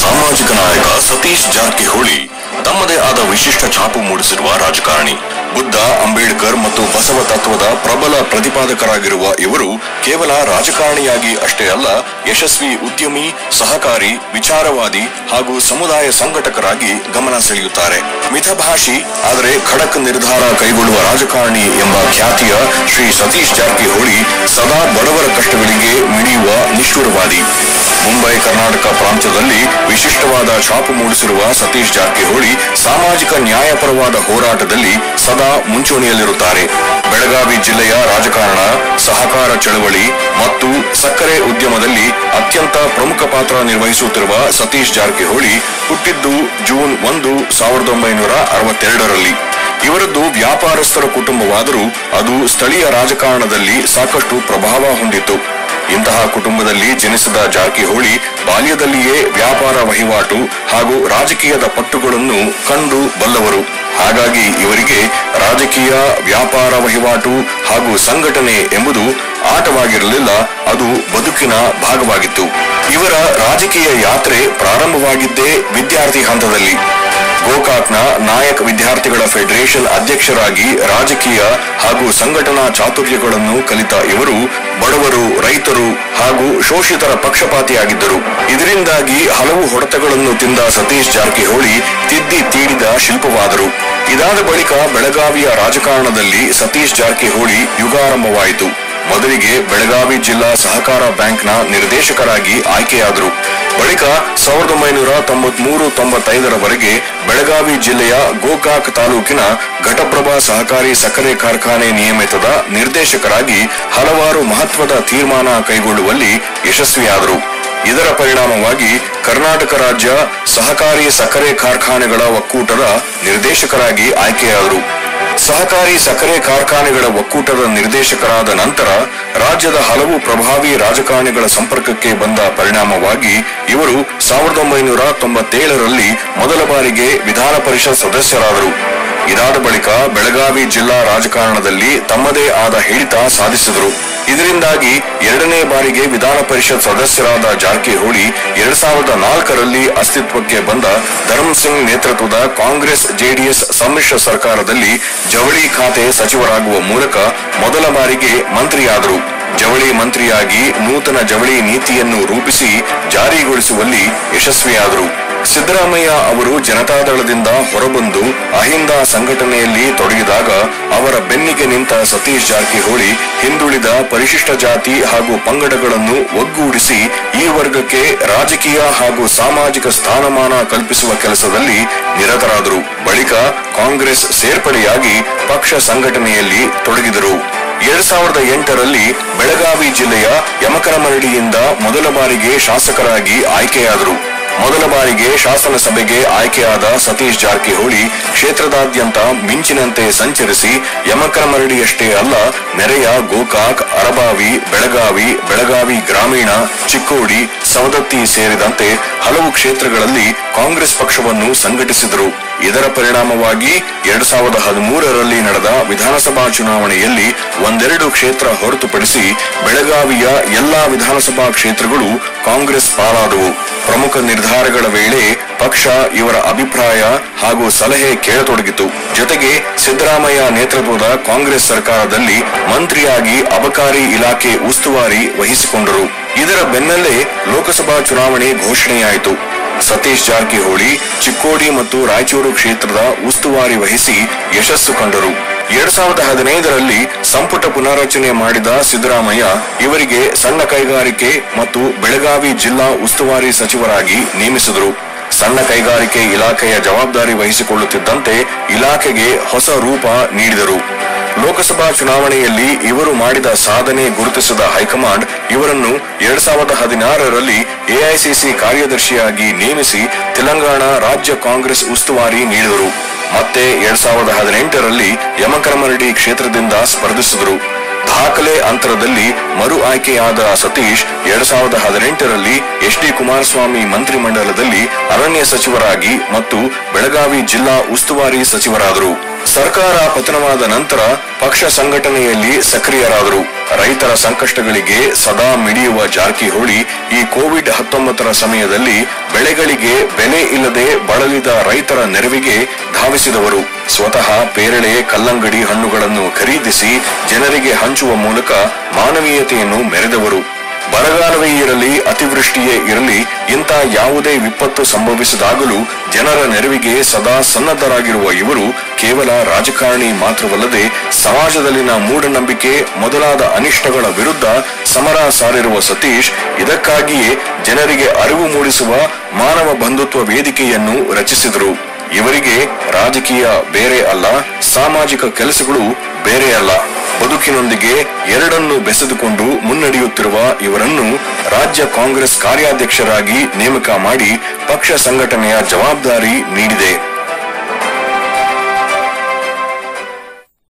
ಸಾಮಾಜಿಕ ನಾಯಕ ಸತೀಶ್ ಜಾರಕಿಹೊಳಿ ತಮ್ಮದೇ ಆದ ವಿಶಿಷ್ಟ ಛಾಪು ಮೂಡಿಸಿರುವ ರಾಜಕಾರಣಿ ಬುದ್ಧ ಅಂಬೇಡ್ಕರ್ ಮತ್ತು ಬಸವ ತತ್ವದ ಪ್ರಬಲ ಪ್ರತಿಪಾದಕರಾಗಿರುವ ಇವರು ಕೇವಲ ರಾಜಕಾರಣಿಯಾಗಿ ಅಷ್ಟೇ ಅಲ್ಲ ಯಶಸ್ವಿ ಉದ್ಯಮಿ ಸಹಕಾರಿ ವಿಚಾರವಾದಿ ಹಾಗೂ ಸಮುದಾಯ ಸಂಘಟಕರಾಗಿ ಗಮನ ಸೆಳೆಯುತ್ತಾರೆ ಮಿತಭಾಷಿ ಆದರೆ ಖಡಕ್ ನಿರ್ಧಾರ ಕೈಗೊಳ್ಳುವ ರಾಜಕಾರಣಿ ಎಂಬ ಖ್ಯಾತಿಯ ಶ್ರೀ ಸತೀಶ್ ಜಾರಕಿಹೊಳಿ ಸದಾ ಬಡವರ ಕಷ್ಟಗಳಿಗೆ ಮಿಡಿಯುವ ನಿಷ್ಠುರವಾದಿ ಮುಂಬೈ ಕರ್ನಾಟಕ ಪ್ರಾಂತ್ಯದಲ್ಲಿ ವಿಶಿಷ್ಟವಾದ ಛಾಪು ಮೂಡಿಸಿರುವ ಸತೀಶ್ ಜಾರಕಿಹೊಳಿ ಸಾಮಾಜಿಕ ನ್ಯಾಯಪರವಾದ ಹೋರಾಟದಲ್ಲಿ ಸದಾ ಮುಂಚೂಣಿಯಲ್ಲಿರುತ್ತಾರೆ ಬೆಳಗಾವಿ ಜಿಲ್ಲೆಯ ರಾಜಕಾರಣ ಸಹಕಾರ ಚಳವಳಿ ಮತ್ತು ಸಕ್ಕರೆ ಉದ್ಯಮದಲ್ಲಿ ಅತ್ಯಂತ ಪ್ರಮುಖ ಪಾತ್ರ ನಿರ್ವಹಿಸುತ್ತಿರುವ ಸತೀಶ್ ಜಾರಕಿಹೊಳಿ ಹುಟ್ಟಿದ್ದು ಜೂನ್ ಒಂದು ಸಾವಿರದ ಒಂಬೈನೂರ ಅರವತ್ತೆರಡರಲ್ಲಿ ಇವರದ್ದು ವ್ಯಾಪಾರಸ್ಥರ ಕುಟುಂಬವಾದರೂ ಅದು ಸ್ಥಳೀಯ ರಾಜಕಾರಣದಲ್ಲಿ ಸಾಕಷ್ಟು ಪ್ರಭಾವ ಹೊಂದಿತ್ತು ಇಂತಹ ಕುಟುಂಬದಲ್ಲಿ ಜನಿಸಿದ ಜಾರಕಿಹೊಳಿ ಬಾಲ್ಯದಲ್ಲಿಯೇ ವ್ಯಾಪಾರ ವಹಿವಾಟು ಹಾಗೂ ರಾಜಕೀಯದ ಪಟ್ಟುಗಳನ್ನು ಕಂಡು ಬಲ್ಲವರು ಹಾಗಾಗಿ ಇವರಿಗೆ ರಾಜಕೀಯ ವ್ಯಾಪಾರ ವಹಿವಾಟು ಹಾಗೂ ಸಂಘಟನೆ ಎಂಬುದು ಆಟವಾಗಿರಲಿಲ್ಲ ಅದು ಬದುಕಿನ ಭಾಗವಾಗಿತ್ತು ಇವರ ರಾಜಕೀಯ ಯಾತ್ರೆ ಪ್ರಾರಂಭವಾಗಿದ್ದೇ ವಿದ್ಯಾರ್ಥಿ ಹಂತದಲ್ಲಿ ಗೋಕಾಕ್ನ ನಾಯಕ್ ವಿದ್ಯಾರ್ಥಿಗಳ ಫೆಡರೇಷನ್ ಅಧ್ಯಕ್ಷರಾಗಿ ರಾಜಕೀಯ ಹಾಗೂ ಸಂಘಟನಾ ಚಾತುರ್ಯಗಳನ್ನು ಕಲಿತ ಇವರು ಬಡವರು ರೈತರು ಹಾಗೂ ಶೋಷಿತರ ಪಕ್ಷಪಾತಿಯಾಗಿದ್ದರು ಇದರಿಂದಾಗಿ ಹಲವು ಹೊಡೆತಗಳನ್ನು ತಿಂದ ಸತೀಶ್ ಜಾರಕಿಹೊಳಿ ತಿದ್ದಿ ತೀಡಿದ ಶಿಲ್ಪವಾದರು ಇದಾದ ಬಳಿಕ ಬೆಳಗಾವಿಯ ರಾಜಕಾರಣದಲ್ಲಿ ಸತೀಶ್ ಜಾರಕಿಹೊಳಿ ಯುಗಾರಂಭವಾಯಿತು ಮೊದಲಿಗೆ ಬೆಳಗಾವಿ ಜಿಲ್ಲಾ ಸಹಕಾರ ಬ್ಯಾಂಕ್ನ ನಿರ್ದೇಶಕರಾಗಿ ಆಯ್ಕೆಯಾದರು ಬಳಿಕ ಸಾವಿರದ ಒಂಬೈನೂರ ತೊಂಬತ್ಮೂರು ತೊಂಬತ್ತೈದರವರೆಗೆ ಬೆಳಗಾವಿ ಜಿಲ್ಲೆಯ ಗೋಕಾಕ್ ತಾಲೂಕಿನ ಘಟಪ್ರಭಾ ಸಹಕಾರಿ ಸಕ್ಕರೆ ಕಾರ್ಖಾನೆ ನಿಯಮಿತದ ನಿರ್ದೇಶಕರಾಗಿ ಹಲವಾರು ಮಹತ್ವದ ತೀರ್ಮಾನ ಕೈಗೊಳ್ಳುವಲ್ಲಿ ಯಶಸ್ವಿಯಾದರು ಇದರ ಪರಿಣಾಮವಾಗಿ ಕರ್ನಾಟಕ ರಾಜ್ಯ ಸಹಕಾರಿ ಸಕ್ಕರೆ ಕಾರ್ಖಾನೆಗಳ ಒಕ್ಕೂಟದ ನಿರ್ದೇಶಕರಾಗಿ ಆಯ್ಕೆಯಾದರು ಸಹಕಾರಿ ಸಕ್ಕರೆ ಕಾರ್ಖಾನೆಗಳ ಒಕ್ಕೂಟದ ನಿರ್ದೇಶಕರಾದ ನಂತರ ರಾಜ್ಯದ ಹಲವು ಪ್ರಭಾವಿ ರಾಜಕಾರಣಿಗಳ ಸಂಪರ್ಕಕ್ಕೆ ಬಂದ ಪರಿಣಾಮವಾಗಿ ಇವರು ಸಾವಿರದ ಒಂಬೈನೂರ ತೊಂಬತ್ತೇಳರಲ್ಲಿ ಮೊದಲ ಬಾರಿಗೆ ವಿಧಾನ ಪರಿಷತ್ ಸದಸ್ಯರಾದರು ಇದಾದ ಬಳಿಕ ಬೆಳಗಾವಿ ಜಿಲ್ಲಾ ರಾಜಕಾರಣದಲ್ಲಿ ತಮ್ಮದೇ ಆದ ಹಿಡಿತ ಸಾಧಿಸಿದರು ಇದರಿಂದಾಗಿ ಎರಡನೇ ಬಾರಿಗೆ ವಿಧಾನ ಪರಿಷತ್ ಸದಸ್ಯರಾದ ಜಾರಕಿಹೊಳಿ ಎರಡ್ ಸಾವಿರದ ನಾಲ್ಕರಲ್ಲಿ ಅಸ್ತಿತ್ವಕ್ಕೆ ಬಂದ ಧರ್ಮ್ ಸಿಂಗ್ ನೇತೃತ್ವದ ಕಾಂಗ್ರೆಸ್ ಜೆಡಿಎಸ್ ಸಮ್ಮಿಶ್ರ ಸರ್ಕಾರದಲ್ಲಿ ಜವಳಿ ಖಾತೆ ಸಚಿವರಾಗುವ ಮೂಲಕ ಮೊದಲ ಬಾರಿಗೆ ಮಂತ್ರಿಯಾದರು ಜವಳಿ ಮಂತ್ರಿಯಾಗಿ ನೂತನ ಜವಳಿ ನೀತಿಯನ್ನು ರೂಪಿಸಿ ಜಾರಿಗೊಳಿಸುವಲ್ಲಿ ಯಶಸ್ವಿಯಾದರು ಸಿದ್ದರಾಮಯ್ಯ ಅವರು ಜನತಾದಳದಿಂದ ಹೊರಬಂದು ಅಹಿಂದ ಸಂಘಟನೆಯಲ್ಲಿ ತೊಡಗಿದಾಗ ಅವರ ಬೆನ್ನಿಗೆ ನಿಂತ ಸತೀಶ್ ಜಾರಕಿಹೊಳಿ ಹಿಂದುಳಿದ ಪರಿಶಿಷ್ಟ ಜಾತಿ ಹಾಗೂ ಪಂಗಡಗಳನ್ನು ಒಗ್ಗೂಡಿಸಿ ಈ ವರ್ಗಕ್ಕೆ ರಾಜಕೀಯ ಹಾಗೂ ಸಾಮಾಜಿಕ ಸ್ಥಾನಮಾನ ಕಲ್ಪಿಸುವ ಕೆಲಸದಲ್ಲಿ ನಿರತರಾದರು ಬಳಿಕ ಕಾಂಗ್ರೆಸ್ ಸೇರ್ಪಡೆಯಾಗಿ ಪಕ್ಷ ಸಂಘಟನೆಯಲ್ಲಿ ತೊಡಗಿದರು ಎರಡ್ ಸಾವಿರದ ಎಂಟರಲ್ಲಿ ಬೆಳಗಾವಿ ಜಿಲ್ಲೆಯ ಯಮಕರಮರಡಿಯಿಂದ ಮೊದಲ ಬಾರಿಗೆ ಶಾಸಕರಾಗಿ ಆಯ್ಕೆಯಾದರು ಮೊದಲ ಬಾರಿಗೆ ಶಾಸನಸಭೆಗೆ ಆಯ್ಕೆಯಾದ ಸತೀಶ್ ಜಾರಕಿಹೊಳಿ ಕ್ಷೇತ್ರದಾದ್ಯಂತ ಮಿಂಚಿನಂತೆ ಸಂಚರಿಸಿ ಯಮಕರಮರಡಿಯಷ್ಟೇ ಅಲ್ಲ ನೆರೆಯ ಗೋಕಾಕ್ ಅರಬಾವಿ ಬೆಳಗಾವಿ ಬೆಳಗಾವಿ ಗ್ರಾಮೀಣ ಚಿಕ್ಕೋಡಿ ಸವದತ್ತಿ ಸೇರಿದಂತೆ ಹಲವು ಕ್ಷೇತ್ರಗಳಲ್ಲಿ ಕಾಂಗ್ರೆಸ್ ಪಕ್ಷವನ್ನು ಸಂಘಟಿಸಿದರು ಇದರ ಪರಿಣಾಮವಾಗಿ ಎರಡ್ ಸಾವಿರದ ಹದಿಮೂರರಲ್ಲಿ ನಡೆದ ವಿಧಾನಸಭಾ ಚುನಾವಣೆಯಲ್ಲಿ ಒಂದೆರಡು ಕ್ಷೇತ್ರ ಹೊರತುಪಡಿಸಿ ಬೆಳಗಾವಿಯ ಎಲ್ಲಾ ವಿಧಾನಸಭಾ ಕ್ಷೇತ್ರಗಳು ಕಾಂಗ್ರೆಸ್ ಪಾಲಾದವು ಪ್ರಮುಖ ನಿರ್ಧಾರಗಳ ವೇಳೆ ಪಕ್ಷ ಇವರ ಅಭಿಪ್ರಾಯ ಹಾಗೂ ಸಲಹೆ ಕೇಳತೊಡಗಿತು ಜೊತೆಗೆ ಸಿದ್ದರಾಮಯ್ಯ ನೇತೃತ್ವದ ಕಾಂಗ್ರೆಸ್ ಸರ್ಕಾರದಲ್ಲಿ ಮಂತ್ರಿಯಾಗಿ ಅಬಕಾರಿ ಇಲಾಖೆ ಉಸ್ತುವಾರಿ ವಹಿಸಿಕೊಂಡರು ಇದರ ಬೆನ್ನಲ್ಲೇ ಲೋಕಸಭಾ ಚುನಾವಣೆ ಘೋಷಣೆಯಾಯಿತು ಸತೀಶ್ ಜಾರಕಿಹೊಳಿ ಚಿಕ್ಕೋಡಿ ಮತ್ತು ರಾಯಚೂರು ಕ್ಷೇತ್ರದ ಉಸ್ತುವಾರಿ ವಹಿಸಿ ಯಶಸ್ಸು ಕಂಡರು ಎರಡ್ ಸಾವಿರದ ಹದಿನೈದರಲ್ಲಿ ಸಂಪುಟ ಪುನಾರಚನೆ ಮಾಡಿದ ಸಿದ್ದರಾಮಯ್ಯ ಇವರಿಗೆ ಸಣ್ಣ ಕೈಗಾರಿಕೆ ಮತ್ತು ಬೆಳಗಾವಿ ಜಿಲ್ಲಾ ಉಸ್ತುವಾರಿ ಸಚಿವರಾಗಿ ನೇಮಿಸಿದರು ಸಣ್ಣ ಕೈಗಾರಿಕೆ ಇಲಾಖೆಯ ಜವಾಬ್ದಾರಿ ವಹಿಸಿಕೊಳ್ಳುತ್ತಿದ್ದಂತೆ ಇಲಾಖೆಗೆ ಹೊಸ ರೂಪ ನೀಡಿದರು ಲೋಕಸಭಾ ಚುನಾವಣೆಯಲ್ಲಿ ಇವರು ಮಾಡಿದ ಸಾಧನೆ ಗುರುತಿಸಿದ ಹೈಕಮಾಂಡ್ ಇವರನ್ನು ಎರಡ್ ಸಾವಿರದ ಹದಿನಾರರಲ್ಲಿ ಎಐಸಿಸಿ ಕಾರ್ಯದರ್ಶಿಯಾಗಿ ನೇಮಿಸಿ ತೆಲಂಗಾಣ ರಾಜ್ಯ ಕಾಂಗ್ರೆಸ್ ಉಸ್ತುವಾರಿ ನೀಡಿದರು ಮತ್ತೆ ಎರಡ್ ಸಾವಿರದ ಹದಿನೆಂಟರಲ್ಲಿ ಯಮಕರಮರಡಿ ಕ್ಷೇತ್ರದಿಂದ ಸ್ಪರ್ಧಿಸಿದರು ದಾಖಲೆ ಅಂತರದಲ್ಲಿ ಮರು ಆಯ್ಕೆಯಾದ ಸತೀಶ್ ಎರಡ್ ಸಾವಿರದ ಹದಿನೆಂಟರಲ್ಲಿ ಎಚ್ ಡಿ ಕುಮಾರಸ್ವಾಮಿ ಮಂತ್ರಿಮಂಡಲದಲ್ಲಿ ಅರಣ್ಯ ಸಚಿವರಾಗಿ ಮತ್ತು ಬೆಳಗಾವಿ ಜಿಲ್ಲಾ ಉಸ್ತುವಾರಿ ಸಚಿವರಾದರು ಸರ್ಕಾರ ಪತನವಾದ ನಂತರ ಪಕ್ಷ ಸಂಘಟನೆಯಲ್ಲಿ ಸಕ್ರಿಯರಾದರು ರೈತರ ಸಂಕಷ್ಟಗಳಿಗೆ ಸದಾ ಮಿಡಿಯುವ ಜಾರಕಿಹೊಳಿ ಈ ಕೋವಿಡ್ ಹತ್ತೊಂಬತ್ತರ ಸಮಯದಲ್ಲಿ ಬೆಳೆಗಳಿಗೆ ಬೆಲೆ ಇಲ್ಲದೆ ಬಳಲಿದ ರೈತರ ನೆರವಿಗೆ ಧಾವಿಸಿದವರು ಸ್ವತಃ ಪೇರಳೆ ಕಲ್ಲಂಗಡಿ ಹಣ್ಣುಗಳನ್ನು ಖರೀದಿಸಿ ಜನರಿಗೆ ಹಂಚುವ ಮೂಲಕ ಮಾನವೀಯತೆಯನ್ನು ಮೆರೆದವರು ಬರಗಾಲವೇ ಇರಲಿ ಅತಿವೃಷ್ಟಿಯೇ ಇರಲಿ ಇಂಥ ಯಾವುದೇ ವಿಪತ್ತು ಸಂಭವಿಸಿದಾಗಲೂ ಜನರ ನೆರವಿಗೆ ಸದಾ ಸನ್ನದ್ಧರಾಗಿರುವ ಇವರು ಕೇವಲ ರಾಜಕಾರಣಿ ಮಾತ್ರವಲ್ಲದೆ ಸಮಾಜದಲ್ಲಿನ ಮೂಢನಂಬಿಕೆ ಮೊದಲಾದ ಅನಿಷ್ಟಗಳ ವಿರುದ್ಧ ಸಮರ ಸಾರಿರುವ ಸತೀಶ್ ಇದಕ್ಕಾಗಿಯೇ ಜನರಿಗೆ ಅರಿವು ಮೂಡಿಸುವ ಮಾನವ ಬಂಧುತ್ವ ವೇದಿಕೆಯನ್ನು ರಚಿಸಿದರು ಇವರಿಗೆ ರಾಜಕೀಯ ಬೇರೆ ಅಲ್ಲ ಸಾಮಾಜಿಕ ಕೆಲಸಗಳು ಬೇರೆ ಅಲ್ಲ ಬದುಕಿನೊಂದಿಗೆ ಎರಡನ್ನು ಬೆಸೆದುಕೊಂಡು ಮುನ್ನಡೆಯುತ್ತಿರುವ ಇವರನ್ನು ರಾಜ್ಯ ಕಾಂಗ್ರೆಸ್ ಕಾರ್ಯಾಧ್ಯಕ್ಷರಾಗಿ ನೇಮಕ ಮಾಡಿ ಪಕ್ಷ ಸಂಘಟನೆಯ ಜವಾಬ್ದಾರಿ ನೀಡಿದೆ